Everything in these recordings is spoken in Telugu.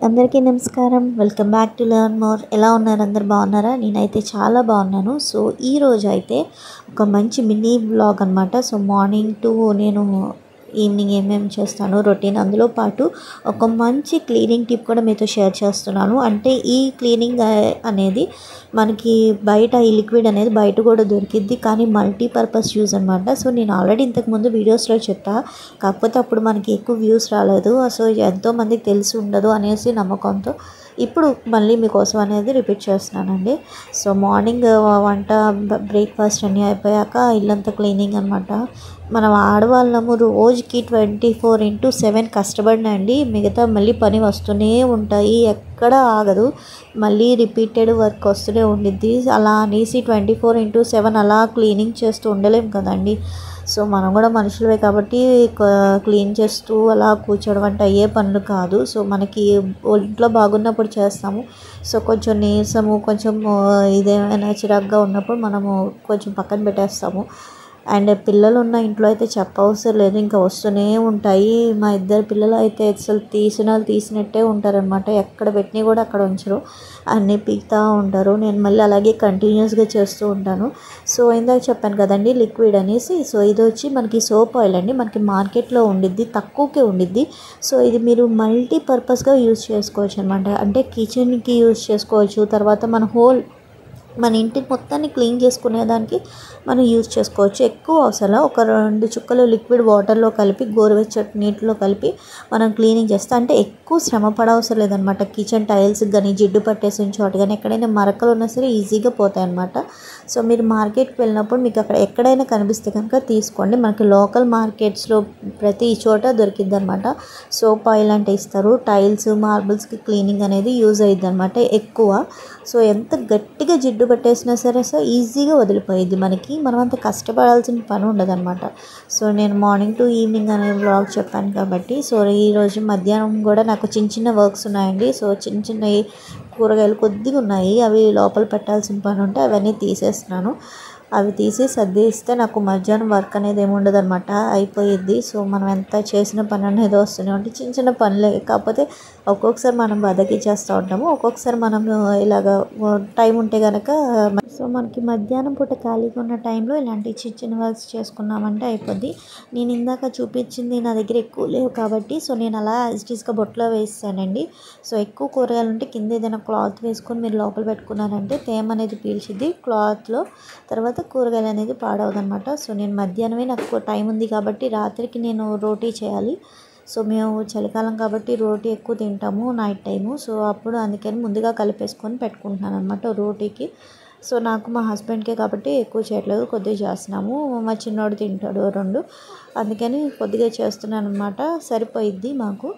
అందరికీ నమస్కారం welcome back to learn more ఎలా ఉన్నారు అందరు బాగున్నారా నేనైతే చాలా బాగున్నాను సో ఈ రోజు అయితే ఒక మంచి మినీ బ్లాగ్ అనమాట సో మార్నింగ్ టు నేను ఈవినింగ్ ఏమేమి చేస్తాను రొటీన్ అందులో పాటు ఒక మంచి క్లీనింగ్ టిప్ కూడా మీతో షేర్ చేస్తున్నాను అంటే ఈ క్లీనింగ్ అనేది మనకి బయట ఈ లిక్విడ్ అనేది బయట కూడా దొరికిద్ది కానీ మల్టీపర్పస్ యూజ్ అనమాట సో నేను ఆల్రెడీ ఇంతకుముందు వీడియోస్లో చెప్పా కాకపోతే అప్పుడు మనకి ఎక్కువ వ్యూస్ రాలేదు సో ఎంతోమందికి తెలిసి ఉండదు అనేసి నమ్మకంతో ఇప్పుడు మళ్ళీ మీకోసం అనేది రిపీట్ చేస్తున్నానండి సో మార్నింగ్ వంట బ్రేక్ఫాస్ట్ అన్నీ అయిపోయాక ఇల్లంతా క్లీనింగ్ అనమాట మనం ఆడవాళ్ళము రోజుకి ట్వంటీ ఫోర్ ఇంటూ సెవెన్ కష్టపడినా అండి మిగతా మళ్ళీ పని వస్తూనే ఉంటాయి ఎక్కడ ఆగదు మళ్ళీ రిపీటెడ్ వర్క్ వస్తూనే ఉండిద్ది అలా అనేసి ట్వంటీ ఫోర్ ఇంటూ సెవెన్ అలా క్లీనింగ్ చేస్తూ ఉండలేం కదండి సో మనం కూడా మనుషులవే కాబట్టి క్లీన్ చేస్తూ అలా కూర్చోవడం అంటే అయ్యే పనులు కాదు సో మనకి ఒంట్లో బాగున్నప్పుడు చేస్తాము సో కొంచెం నీరసము కొంచెం ఇదేమైనా చిరాగ్గా ఉన్నప్పుడు మనము కొంచెం పక్కన పెట్టేస్తాము అండ్ పిల్లలు ఉన్న ఇంట్లో అయితే చెప్పవసరం లేదు ఇంకా వస్తూనే ఉంటాయి మా ఇద్దరు పిల్లలు అయితే అసలు తీసిన తీసినట్టే ఉంటారనమాట ఎక్కడ పెట్టినా కూడా అక్కడ ఉంచరు అన్నీ పీకుతూ ఉంటారు నేను మళ్ళీ అలాగే కంటిన్యూస్గా చేస్తూ ఉంటాను సో ఇందాక చెప్పాను కదండి లిక్విడ్ అనేసి సో ఇది వచ్చి మనకి సోప్ ఆయిల్ అండి మనకి మార్కెట్లో ఉండిద్ది తక్కువకే ఉండిద్ది సో ఇది మీరు మల్టీపర్పస్గా యూజ్ చేసుకోవచ్చు అనమాట అంటే కిచెన్కి యూజ్ చేసుకోవచ్చు తర్వాత మన హోల్ మన ఇంటిని మొత్తాన్ని క్లీన్ చేసుకునేదానికి మనం యూజ్ చేసుకోవచ్చు ఎక్కువ అవసరం ఒక రెండు చుక్కలు లిక్విడ్ వాటర్లో కలిపి గోరువెచ్చటి నీటిలో కలిపి మనం క్లీనింగ్ చేస్తే అంటే ఎక్కువ శ్రమ పడవసరం లేదనమాట కిచెన్ టైల్స్ కానీ జిడ్డు పట్టేసిన చోటు కానీ ఎక్కడైనా మరకలు ఉన్నా సరే ఈజీగా పోతాయి అనమాట సో మీరు మార్కెట్కి వెళ్ళినప్పుడు మీకు అక్కడ ఎక్కడైనా కనిపిస్తే కనుక తీసుకోండి మనకి లోకల్ మార్కెట్స్లో ప్రతి చోట దొరికిద్ది అనమాట సోప్ ఆయిల్ అంటే ఇస్తారు టైల్స్ మార్బుల్స్కి క్లీనింగ్ అనేది యూజ్ అయ్యిద్ది అనమాట ఎక్కువ సో ఎంత గట్టిగా జిడ్డు పట్టేసినా సరే సో ఈజీగా వదిలిపోయిద్ది మనకి మనం అంత కష్టపడాల్సిన పని ఉండదన్నమాట సో నేను మార్నింగ్ టు ఈవినింగ్ అనే బ్లాగ్ చెప్పాను కాబట్టి సో ఈరోజు మధ్యాహ్నం కూడా నాకు చిన్న చిన్న వర్క్స్ ఉన్నాయండి సో చిన్న చిన్నవి కూరగాయలు కొద్దిగా ఉన్నాయి అవి లోపల పెట్టాల్సిన పని ఉంటే అవన్నీ తీసేస్తున్నాను అవి తీసి సర్దిస్తే నాకు మధ్యాహ్నం వర్క్ అనేది ఏమి ఉండదు అనమాట అయిపోయిద్ది సో మనం ఎంత చేసిన పని అనేది వస్తూనే ఉంటే చిన్న చిన్న పనులే కాకపోతే ఒక్కొక్కసారి మనం బదకి చేస్తూ ఉంటాము ఒక్కొక్కసారి మనం ఇలాగ టైం ఉంటే కనుక సో మనకి మధ్యాహ్నం పూట ఖాళీగా ఉన్న టైంలో ఇలాంటి చిన్న చిన్న వర్క్స్ చేసుకున్నామంటే అయిపోద్ది నేను ఇందాక చూపించింది నా దగ్గర ఎక్కువ లేవు కాబట్టి సో నేను అలా యాజిటీస్గా బొట్లో వేస్తానండి సో ఎక్కువ కూరగాయలు ఉంటే కింద ఏదైనా క్లాత్ వేసుకొని మీరు లోపల పెట్టుకున్నారంటే తేమ అనేది పీల్చిద్ది క్లాత్లో తర్వాత కూరగాయలు అనేది పాడవదనమాట సో నేను మధ్యాహ్నమే నాకు టైం ఉంది కాబట్టి రాత్రికి నేను రోటీ చేయాలి సో మేము చలికాలం కాబట్టి రోటీ ఎక్కువ తింటాము నైట్ టైము సో అప్పుడు అందుకని ముందుగా కలిపేసుకొని పెట్టుకుంటున్నాను అనమాట రోటీకి సో నాకు మా హస్బెండ్కే కాబట్టి ఎక్కువ చేయట్లేదు కొద్దిగా చేస్తున్నాము మా చిన్నోడు తింటాడు రెండు అందుకని కొద్దిగా చేస్తున్నాను అనమాట సరిపోయిద్ది మాకు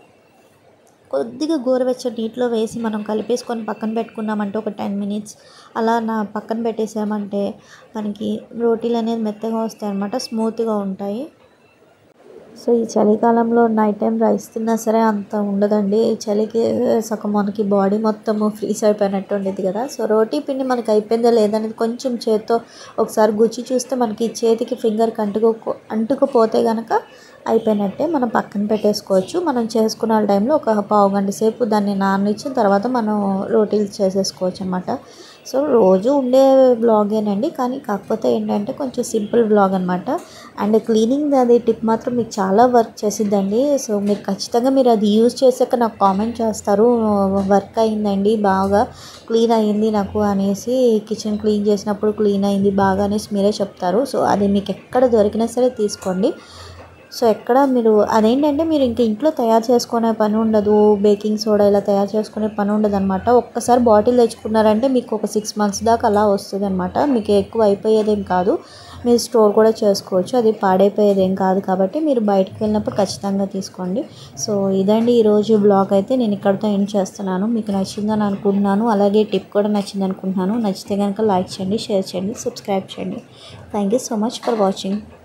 కొద్దిగా గోరువెచ్చని నీటిలో వేసి మనం కలిపేసుకొని పక్కన పెట్టుకున్నామంటే ఒక టెన్ మినిట్స్ అలా నా పక్కన పెట్టేసామంటే మనకి రోటీలు అనేది మెత్తగా వస్తాయి అన్నమాట స్మూత్గా ఉంటాయి సో ఈ చలికాలంలో నైట్ టైం రైస్ తిన్నా సరే అంత ఉండదండి చలికి సగం మనకి బాడీ మొత్తము ఫ్రీజ్ అయిపోయినట్టు ఉండేది కదా సో రోటీ పిండి మనకి అయిపోయిందా లేదనేది కొంచెం చేత్తో ఒకసారి గుచ్చి చూస్తే మనకి చేతికి ఫింగర్కి అంటుకో అంటుకుపోతే కనుక అయిపోయినట్టే మనం పక్కన పెట్టేసుకోవచ్చు మనం చేసుకున్న టైంలో ఒక పావు గంట సేపు దాన్ని నాననిచ్చిన తర్వాత మనం రోటీలు చేసేసుకోవచ్చు అనమాట సో రోజు ఉండే బ్లాగేనండి కానీ కాకపోతే ఏంటంటే కొంచెం సింపుల్ బ్లాగ్ అనమాట అండ్ క్లీనింగ్ అది టిప్ మాత్రం మీకు చాలా వర్క్ చేసిద్దండి సో మీరు ఖచ్చితంగా మీరు అది యూజ్ చేసాక నాకు కామెంట్ చేస్తారు వర్క్ అయిందండి బాగా క్లీన్ అయ్యింది నాకు అనేసి కిచెన్ క్లీన్ చేసినప్పుడు క్లీన్ అయింది బాగా అనేసి మీరే చెప్తారు సో అది మీకు ఎక్కడ దొరికినా సరే తీసుకోండి సో ఎక్కడ మీరు అదేంటంటే మీరు ఇంక ఇంట్లో తయారు చేసుకునే పని ఉండదు బేకింగ్ సోడా ఇలా తయారు చేసుకునే పని ఉండదు అనమాట ఒక్కసారి బాటిల్ తెచ్చుకున్నారంటే మీకు ఒక సిక్స్ మంత్స్ దాకా అలా వస్తుంది అనమాట మీకు ఎక్కువ అయిపోయేదేం కాదు మీరు స్టోర్ కూడా చేసుకోవచ్చు అది పాడైపోయేదేం కాదు కాబట్టి మీరు బయటకు వెళ్ళినప్పుడు ఖచ్చితంగా తీసుకోండి సో ఇదండి ఈరోజు బ్లాగ్ అయితే నేను ఇక్కడితో ఎండ్ చేస్తున్నాను మీకు నచ్చిందని అనుకుంటున్నాను అలాగే టిప్ కూడా నచ్చింది అనుకుంటున్నాను నచ్చితే కనుక లైక్ చేయండి షేర్ చేయండి సబ్స్క్రైబ్ చేయండి thank you so much for watching